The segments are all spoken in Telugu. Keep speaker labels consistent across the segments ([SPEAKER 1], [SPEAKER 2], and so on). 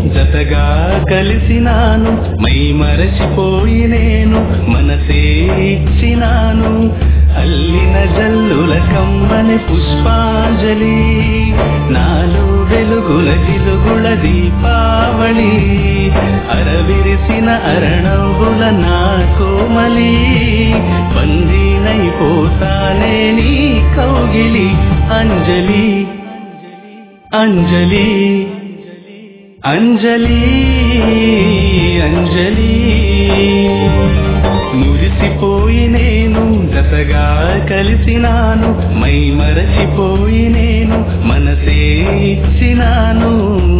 [SPEAKER 1] జతగా కలిసినాను మై మరచిపోయి నేను మనసే ఇచ్చినాను అల్లిన జల్లుల కమ్మని పుష్పాంజలి నాలో వెలుగుల జిలుగుల దీపావళి అరవిరిసిన అరణవుల నా కోమలి బందీనైపోతానే నీ కౌగిలి అంజలి అంజలి అంజలి అంజలి మురిసిపోయి నేను జతగా కలిసినాను మై మరచిపోయి నేను మనసే ఇచ్చినాను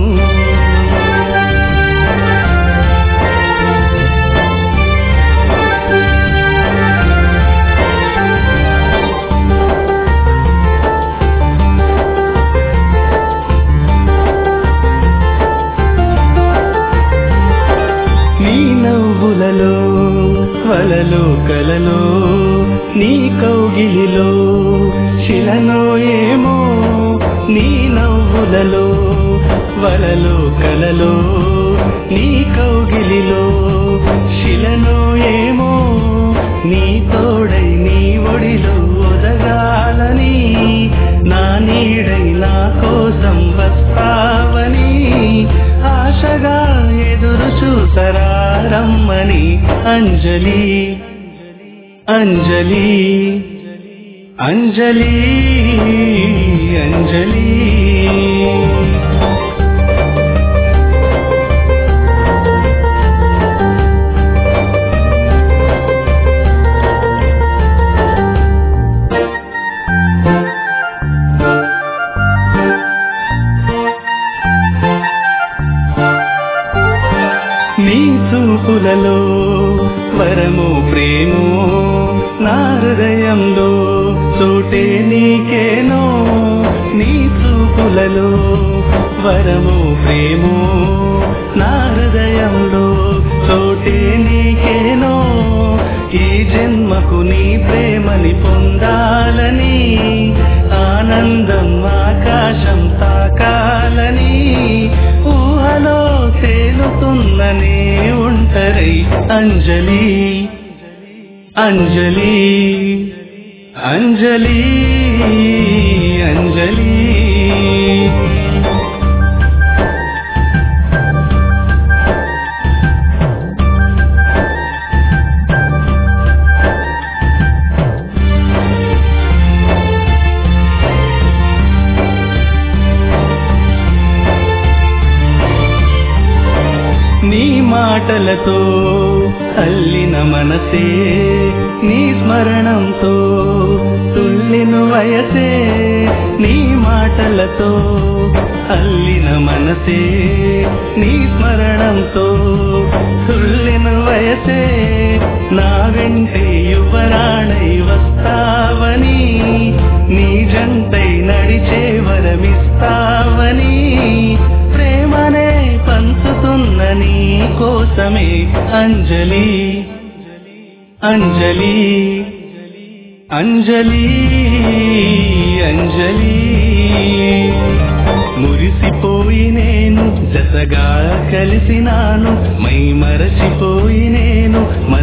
[SPEAKER 1] నీ నవ్వులలో వలలో కలలో నీ కౌగిలిలో శిలను ఏమో నీ నవ్వులలో వలలో కలలో నీ కౌగిలిలో శిలను ఏమో నీ తోడై నీ ఒడిలో ఒదగాలని నా నీడై నా కోసం వస్తావని ఆశగా ఎదురు చూసరా రమ్మని అంజలి అంజలి అంజలి అంజలి నీ చూపులలో వరము ప్రేమో నా హృదయంలో చోటే నీకేనో నీ చూపులలో వరము ప్రేమో నా హృదయంలో చోటే నీకేనో ఈ జన్మకు నీ ప్రేమని పొందాలని ఆనందం ఆకాశం తాకాలని ఊహలో తేలుతున్ననే ఉంటరై అంజలి అంజలి అంజలి అంజలి నీ మాటలతో అల్లిన మనసే నీ స్మరణంతో తుల్లిను వయసే నీ మాటలతో అల్లిన మనసే నీ స్మరణంతో తుల్లిన వయసే నా వెంటే యువరాణై వస్తావని నీ జంటై నడిచే వరమిస్తావని ప్రేమనే పంచుతున్న నీ కోసమే అంజలి అంజలి అంజలి అంజలి మురిసిపోయి నేను జతగా కలిసినాను మై మరచిపోయి నేను